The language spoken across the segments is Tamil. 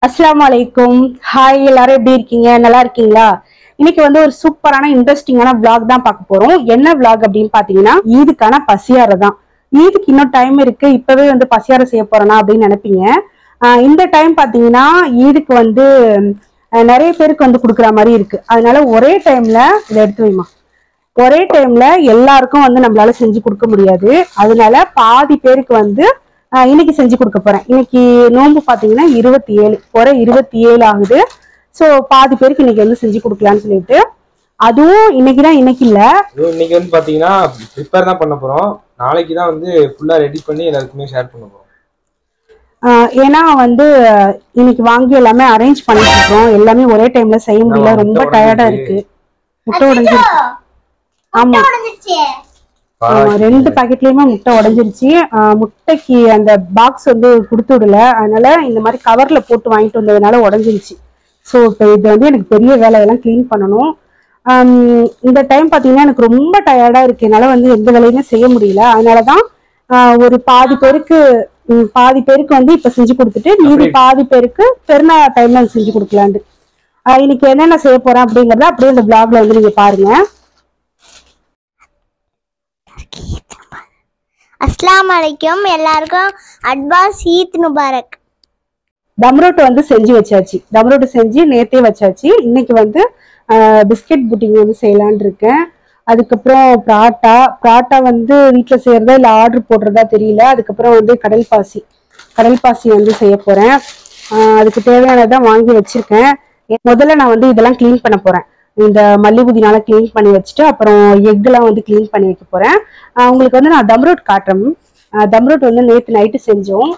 அஸ்ஸலாமு அலைக்கும் ஹாய் எல்லாரும் எப்படி இருக்கீங்க நல்லா இருக்கீங்களா இன்னைக்கு வந்து ஒரு சூப்பரான இன்ட்ரெஸ்டிங்கான vlog தான் பார்க்க போறோம் என்ன vlog அப்படின்னு பாத்தீங்கன்னா ஈதுக்கான பசியாரை தான் ஈதுக்கு இன்னும் டைம் இருக்கு இப்பவே வந்து பசியாரை செய்ய போறேனா அப்படின்னு நினைப்பீங்க ஆஹ் இந்த டைம் பாத்தீங்கன்னா ஈதுக்கு வந்து ஆஹ் நிறைய பேருக்கு வந்து கொடுக்குற மாதிரி இருக்கு அதனால ஒரே டைம்ல இதை எடுத்து வைமா ஒரே டைம்ல எல்லாருக்கும் வந்து நம்மளால செஞ்சு கொடுக்க முடியாது அதனால பாதி பேருக்கு வந்து ஆஹ் இன்னைக்கு செஞ்சு கொடுக்க போறேன் இன்னைக்கு நோன்பு பாத்தீங்கன்னா இருபத்தி ஏழு ஒரே இருபத்தி ஏழு ஆகுது ஸோ பாதி பேருக்கு இன்னைக்கு வந்து செஞ்சு கொடுக்கலான்னு சொல்லிட்டு அதுவும் இன்னைக்கு தான் இன்னைக்கு இல்ல இதுவும் இன்னைக்கு வந்து பாத்தீங்கன்னா ப்ரிப்பேர் தான் பண்ண போறோம் நாளைக்கு தான் வந்து ஃபுல்லா ரெடி பண்ணி எல்லாருக்குமே ஷேர் பண்ண போறோம் ஆஹ் ஏன்னா வந்து இன்னைக்கு வாங்கி எல்லாமே அரேஞ்ச் பண்ணிட்டு இருக்கோம் எல்லாமே ஒரே டைம்ல செய்ய முடியல ஆமா, ரொம்ப முட்டை டயர்டா உடைஞ்சிருச்சு. இருக்கு முட்டை உடைஞ்சிருச்சு ஆமா ஆமா, ரெண்டு பாக்கெட்லயுமே முட்டை உடைஞ்சிருச்சு ஆஹ் முட்டைக்கு அந்த பாக்ஸ் வந்து கொடுத்து விடல அதனால இந்த மாதிரி கவர்ல போட்டு வாங்கிட்டு வந்ததுனால உடைஞ்சிருச்சு ஸோ இப்போ இது வந்து எனக்கு பெரிய வேலையெல்லாம் க்ளீன் பண்ணணும் ஆம், இந்த டைம் பார்த்தீங்கன்னா எனக்கு ரொம்ப டயர்டா இருக்கு என்னால வந்து எந்த வேலையுமே செய்ய முடியல அதனால தான் ஆஹ், ஒரு பாதி பேருக்கு ம், பாதி பேருக்கு வந்து இப்போ செஞ்சு கொடுத்துட்டு மீதி பாதி பேருக்கு பெருநாள் டைம்ல செஞ்சு கொடுக்கலான்ட்டு ஆஹ், இன்னைக்கு என்னென்ன செய்ய போறேன் அப்படிங்கறத அப்படியே இந்த vlogல வந்து நீங்க பாருங்க அஸ்லாம் வலைக்கும் எல்லாருக்கும் அட்வான்ஸ் ஈத் முபாரக் தம்ரோட்டு வந்து செஞ்சு வச்சாச்சு தம்ரோட்டு செஞ்சு நேத்தே வச்சாச்சு இன்னைக்கு வந்து பிஸ்கெட் புட்டிங் வந்து செய்யலான் இருக்கேன் அதுக்கப்புறம் பராட்டா பராட்டா வந்து வீட்டில் செய்யறதா இல்லை ஆர்டர் போடுறதா தெரியல அதுக்கப்புறம் வந்து கடல் பாசி கடல் பாசி வந்து செய்ய போறேன் ஆஹ் அதுக்கு தேவையானதான் வாங்கி வச்சிருக்கேன் முதல்ல நான் வந்து இதெல்லாம் க்ளீன் பண்ண போறேன் இந்த மல்லி புதினால க்ளீன் பண்ணி வச்சுட்டு அப்புறம் எக்லாம் வந்து க்ளீன் பண்ணி வைக்க போறேன் ஆஹ் உங்களுக்கு வந்து நான் தம்ரோட் காட்டுறேன் ஆஹ் தம்ரோட் வந்து நேற்று நைட்டு செஞ்சோம்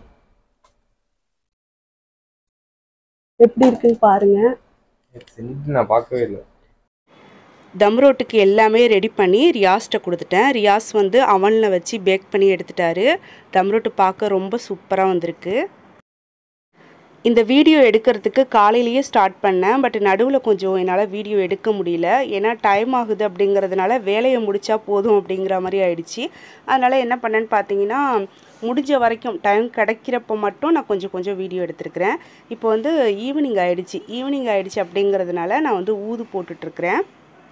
எப்படி இருக்குன்னு பாருங்க செஞ்சு நான் பார்க்கவே இல்லை தம் ரோட்டுக்கு எல்லாமே ரெடி பண்ணி ரியாஸ்கிட்ட கொடுத்துட்டேன் ரியாஸ் வந்து அவனில் வச்சு பேக் பண்ணி எடுத்துட்டாரு தம் ரோட்டு பார்க்க ரொம்ப சூப்பராக வந்திருக்கு இந்த வீடியோ எடுக்கிறதுக்கு காலையிலேயே ஸ்டார்ட் பண்ணேன் பட் நடுவில் கொஞ்சம் என்னால் வீடியோ எடுக்க முடியல ஏன்னா டைம் ஆகுது அப்படிங்கிறதுனால வேலையை முடிச்சா போதும் அப்படிங்கிற மாதிரி ஆயிடுச்சு அதனால் என்ன பண்ணேன்னு பார்த்தீங்கன்னா முடிஞ்ச வரைக்கும் டைம் கிடைக்கிறப்ப மட்டும் நான் கொஞ்சம் கொஞ்சம் வீடியோ எடுத்திருக்கிறேன் இப்போ வந்து ஈவினிங் ஆயிடுச்சு ஈவினிங் ஆயிடுச்சு அப்படிங்கிறதுனால நான் வந்து ஊது போட்டுட்ருக்கிறேன்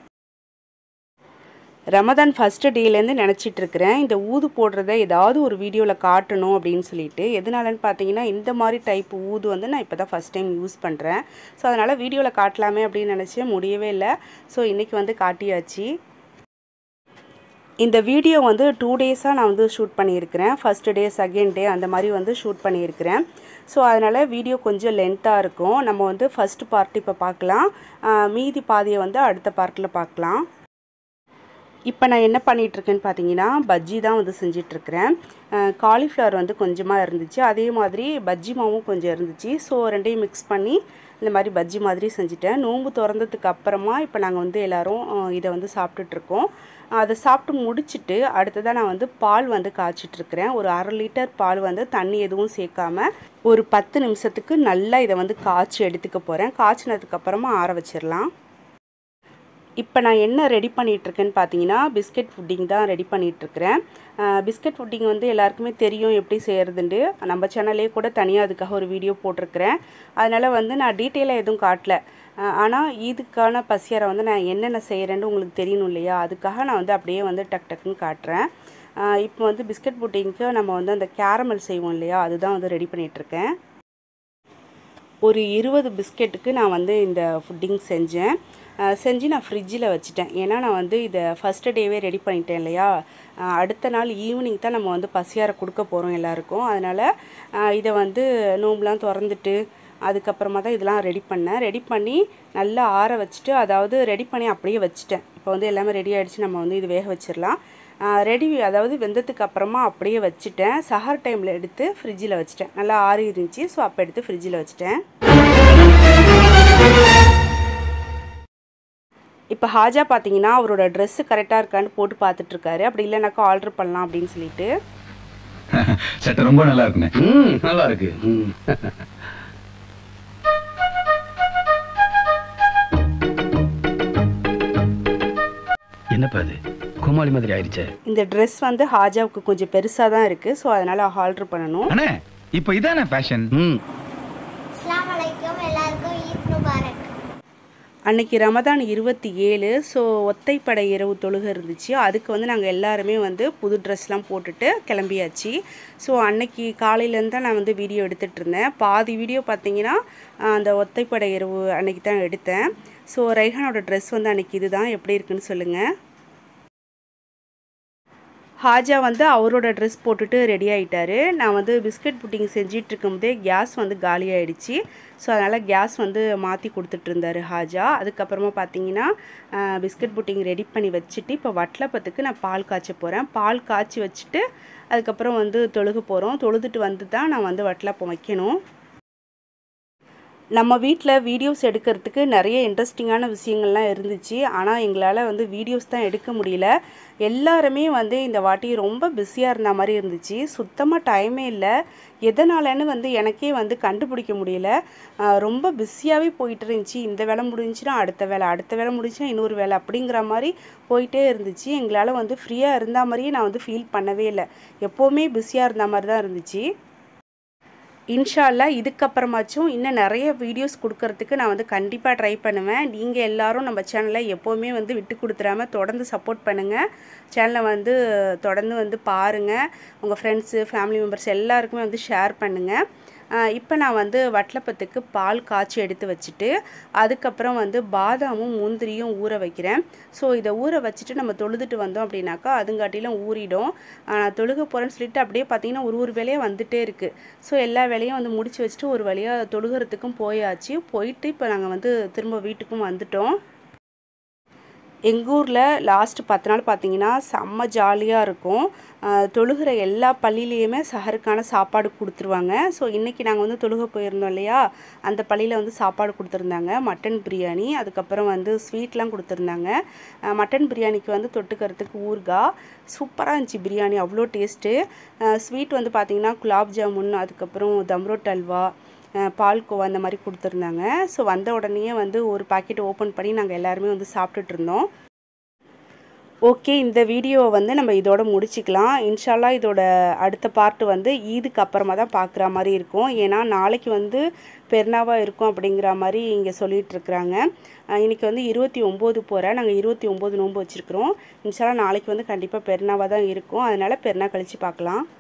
ரமதான் ஃபஸ்ட்டு டேலேருந்து நினச்சிட்டு இருக்கிறேன் இந்த ஊது போடுறத ஏதாவது ஒரு வீடியோவில் காட்டணும் அப்படின்னு சொல்லிட்டு எதனாலன்னு பார்த்தீங்கன்னா இந்த மாதிரி டைப் ஊது வந்து நான் இப்போ தான் ஃபஸ்ட் டைம் யூஸ் பண்ணுறேன் ஸோ அதனால் வீடியோவில் காட்டலாமே அப்படின்னு நினச்சேன் முடியவே இல்லை ஸோ இன்றைக்கி வந்து காட்டியாச்சு இந்த வீடியோ வந்து டூ டேஸாக நான் வந்து ஷூட் பண்ணியிருக்கிறேன் ஃபஸ்ட்டு டே செகண்ட் டே அந்த மாதிரி வந்து ஷூட் பண்ணியிருக்கிறேன் ஸோ அதனால் வீடியோ கொஞ்சம் லென்த்தாக இருக்கும் நம்ம வந்து ஃபஸ்ட்டு பார்ட் இப்போ பார்க்கலாம் ஆஹ் மீதி பாதியை வந்து அடுத்த பார்ட்டில் பார்க்கலாம் இப்போ நான் என்ன பண்ணிகிட்ருக்கேன்னு பார்த்தீங்கன்னா பஜ்ஜி தான் வந்து செஞ்சிட்ருக்கிறேன் காலிஃப்ளவர் வந்து கொஞ்சமாக இருந்துச்சு அதே மாதிரி பஜ்ஜி மாவும் கொஞ்சம் இருந்துச்சு ஸோ ரெண்டையும் மிக்ஸ் பண்ணி இந்த மாதிரி பஜ்ஜி மாதிரி செஞ்சுட்டேன் நோன்பு திறந்ததுக்கு அப்புறமா இப்போ நாங்கள் வந்து எல்லோரும் இதை வந்து சாப்பிட்டுட்ருக்கோம் அதை சாப்பிட்டு முடிச்சுட்டு அடுத்ததாக நான் வந்து பால் வந்து காய்ச்சிட்ருக்கிறேன் ஒரு அரை லிட்டர் பால் வந்து தண்ணி எதுவும் சேர்க்காம ஒரு பத்து நிமிஷத்துக்கு நல்லா இதை வந்து காய்ச்சி எடுத்துக்க போகிறேன் காய்ச்சினதுக்கப்புறமா ஆற வச்சிடலாம் இப்போ நான் என்ன ரெடி பண்ணிகிட்ருக்கேன்னு பார்த்தீங்கன்னா பிஸ்கெட் ஃபுட்டிங் தான் ரெடி பண்ணிகிட்ருக்கிறேன் பிஸ்கெட் ஃபுட்டிங் வந்து எல்லாருக்குமே தெரியும் எப்படி செய்கிறதுண்டு நம்ம சேனல்லே கூட தனியாக அதுக்காக ஒரு வீடியோ போட்டிருக்கிறேன் அதனால் வந்து நான் டீட்டெயிலாக எதுவும் காட்டல ஆனால் இதுக்கான பசியாரை வந்து நான் என்னென்ன செய்கிறேன்னு உங்களுக்கு தெரியணும் இல்லையா அதுக்காக நான் வந்து அப்படியே வந்து டக் டக்குன்னு காட்டுறேன் ஆஹ் இப்போ வந்து பிஸ்கெட் புட்டிங்க்கு நம்ம வந்து அந்த கேரமல் செய்வோம் இல்லையா அதுதான் வந்து ரெடி பண்ணிகிட்ருக்கேன் ஒரு இருபது பிஸ்கெட்டுக்கு நான் வந்து இந்த ஃபுட்டிங் செஞ்சேன் அஹ் செஞ்சு நான் ஃப்ரிட்ஜில் வச்சுட்டேன் ஏன்னா நான் வந்து இதை ஃபஸ்ட்டு டேவே ரெடி பண்ணிட்டேன் இல்லையா அஹ் அடுத்த நாள் ஈவினிங் தான் நம்ம வந்து பசியார கொடுக்க போகிறோம் எல்லாருக்கும் அதனால் அஹ் இதை வந்து நோம்புலாம் திறந்துட்டு அதுக்கப்புறமா தான் இதெல்லாம் ரெடி பண்ணேன் ரெடி பண்ணி நல்லா ஆற வச்சுட்டு அதாவது ரெடி பண்ணி அப்படியே வச்சுட்டேன் இப்போ வந்து எல்லாமே ரெடி ஆகிடுச்சு நம்ம வந்து இது வேக வச்சிடலாம் ரெடி அதாவது வெந்ததுக்கு அப்புறமா அப்படியே வச்சுட்டேன் சஹர் டைமில் எடுத்து ஃப்ரிட்ஜில் வச்சுட்டேன் நல்லா ஆறி இருந்துச்சு ஸோ அப்போ எடுத்து ஃப்ரிட்ஜில் வச்சுட்டேன் இப்போ ஹாஜா பார்த்தீங்கன்னா அவரோட ட்ரெஸ்ஸு கரெக்டாக இருக்கான்னு போட்டு பார்த்துட்ருக்காரு அப்படி இல்லைனாக்கா ஆல்டர் பண்ணலாம் அப்படின்னு சொல்லிட்டு சட்டை ரொம்ப நல்லா இருக்குண்ணே ம் நல்லா இருக்கு ம். என்னப்பா அது கோமாளி மாதிரி ஆயிடுச்சே இந்த ட்ரெஸ் வந்து ஹாஜாவுக்கு கொஞ்சம் பெருசாக தான் இருக்குது ஸோ அதனால் ஆல்டர் பண்ணணும் அண்ணே இப்போ இதானே ஃபேஷன் ம் அஸ்லாம் அன்னைக்கு ரமதான் இருபத்தி ஏழு ஸோ ஒத்தைப்படை இரவு தொழுகை இருந்துச்சு அதுக்கு வந்து நாங்கள் எல்லாருமே வந்து புது ட்ரெஸ்லாம் போட்டுட்டு கிளம்பியாச்சு ஸோ அன்னைக்கு காலையிலேருந்து தான் நான் வந்து வீடியோ எடுத்துகிட்டு இருந்தேன் பாதி வீடியோ பார்த்தீங்கன்னா ஆஹ், அந்த ஒத்தைப்படை இரவு அன்னைக்கு தான் எடுத்தேன் ஸோ ரைஹானோட ட்ரெஸ் வந்து அன்னைக்கு இதுதான் எப்படி இருக்குன்னு சொல்லுங்கள் ஹாஜா வந்து அவரோட ட்ரெஸ் போட்டுட்டு ரெடி ஆயிட்டாரு நான் வந்து பிஸ்கட் புட்டிங் செஞ்சிட்டு இருக்கும்போதே கேஸ் வந்து காலி ஆயிடுச்சு ஸோ அதனால் கேஸ் வந்து மாற்றி கொடுத்துட்டு இருந்தாரு ஹாஜா அதுக்கப்புறமா பார்த்தீங்கன்னா ஆஹ், பிஸ்கட் புட்டிங் ரெடி பண்ணி வச்சுட்டு இப்போ வட்டலப்பத்துக்கு நான் பால் காய்ச்ச போகிறேன் பால் காய்ச்சி வச்சுட்டு அதுக்கப்புறம் வந்து தொழுக போகிறோம் தொழுதுட்டு வந்து தான் நான் வந்து வட்டலப்பம் வைக்கணும் நம்ம வீட்டில் வீடியோஸ் எடுக்கிறதுக்கு நிறைய இன்ட்ரெஸ்டிங்கான விஷயங்கள்லாம் இருந்துச்சு ஆனால் எங்களால் வந்து வீடியோஸ் தான் எடுக்க முடியல எல்லாருமே வந்து இந்த வாட்டி ரொம்ப பிஸியாக இருந்த மாதிரி இருந்துச்சு சுத்தமாக டைமே இல்லை எதனாலன்னு வந்து எனக்கே வந்து கண்டுபிடிக்க முடியல ஆஹ் ரொம்ப பிஸியாகவே போயிட்டு இருந்துச்சு இந்த வேலை முடிஞ்சுன்னா அடுத்த வேலை அடுத்த வேலை முடிஞ்சுன்னா இன்னொரு வேலை அப்படிங்கிற மாதிரி போயிட்டே இருந்துச்சு எங்களால் வந்து ஃப்ரீயாக இருந்த மாதிரியே நான் வந்து ஃபீல் பண்ணவே இல்லை எப்போவுமே பிஸியாக இருந்த மாதிரி தான் இருந்துச்சு இன்ஷால்லா இதுக்கப்புறமாச்சும் இன்னும் நிறைய வீடியோஸ் கொடுக்கறதுக்கு நான் வந்து கண்டிப்பாக ட்ரை பண்ணுவேன் நீங்கள் எல்லாரும் நம்ம சேனலை எப்போவுமே வந்து விட்டு கொடுத்துறாம தொடர்ந்து சப்போர்ட் பண்ணுங்கள் சேனலை வந்து தொடர்ந்து வந்து பாருங்கள் உங்கள் ஃப்ரெண்ட்ஸு ஃபேமிலி மெம்பர்ஸ் எல்லாருக்குமே வந்து ஷேர் பண்ணுங்கள் இப்போ நான் வந்து வட்டலப்பத்துக்கு பால் காய்ச்சி எடுத்து வச்சுட்டு அதுக்கப்புறம் வந்து பாதாமும் முந்திரியும் ஊற வைக்கிறேன் ஸோ இதை ஊற வச்சுட்டு நம்ம தொழுதுட்டு வந்தோம் அப்படின்னாக்கா அதுங்காட்டிலும் ஊறிடும் நான் தொழுக போகிறேன்னு சொல்லிட்டு அப்படியே பார்த்தீங்கன்னா ஒரு ஒரு வேலையாக வந்துட்டே இருக்குது ஸோ எல்லா வேலையும் வந்து முடிச்சு வச்சுட்டு ஒரு வழியாக தொழுகிறதுக்கும் போயாச்சு போயிட்டு இப்போ நாங்கள் வந்து திரும்ப வீட்டுக்கும் வந்துட்டோம் எங்கள் ஊரில் லாஸ்ட் பத்து நாள் பார்த்தீங்கன்னா செம்ம ஜாலியாக இருக்கும் ஆஹ் தொழுகிற எல்லா பள்ளியிலையுமே சஹருக்கான சாப்பாடு கொடுத்துருவாங்க ஸோ இன்றைக்கி நாங்கள் வந்து தொழுக போயிருந்தோம் இல்லையா அந்த பள்ளியில் வந்து சாப்பாடு கொடுத்துருந்தாங்க மட்டன் பிரியாணி அதுக்கப்புறம் வந்து ஸ்வீட்லாம் கொடுத்துருந்தாங்க ஆஹ் மட்டன் பிரியாணிக்கு வந்து தொட்டுக்கிறதுக்கு ஊறுகாய் சூப்பராக இருந்துச்சு பிரியாணி அவ்வளோ டேஸ்ட்டு ஸ்வீட் வந்து பார்த்திங்கன்னா குலாப் ஜாமுன் அதுக்கப்புறம் தம்ரோட் அல்வா அஹ் பால்கோவா அந்த மாதிரி கொடுத்துருந்தாங்க ஸோ வந்த உடனேயே வந்து ஒரு பாக்கெட் ஓப்பன் பண்ணி நாங்கள் எல்லாருமே வந்து சாப்பிட்டுட்டு இருந்தோம் ஓகே இந்த வீடியோவை வந்து நம்ம இதோட முடிச்சுக்கலாம் இன்ஷால்லா இதோட அடுத்த பார்ட் வந்து ஈதுக்கு அப்புறமா தான் பார்க்குற மாதிரி இருக்கும் ஏன்னா நாளைக்கு வந்து பெருநாவாக இருக்கும் அப்படிங்கிற மாதிரி இங்கே சொல்லிட்டு இருக்கிறாங்க அஹ் இன்னைக்கு வந்து இருபத்தி ஒம்பது போகிறேன் நாங்கள் இருபத்தி ஒம்பது நோன்பு வச்சுருக்குறோம் இன்ஷால்லா நாளைக்கு வந்து கண்டிப்பாக பெருநாவாக தான் இருக்கும் அதனால் பெருநா கழித்து பார்க்கலாம்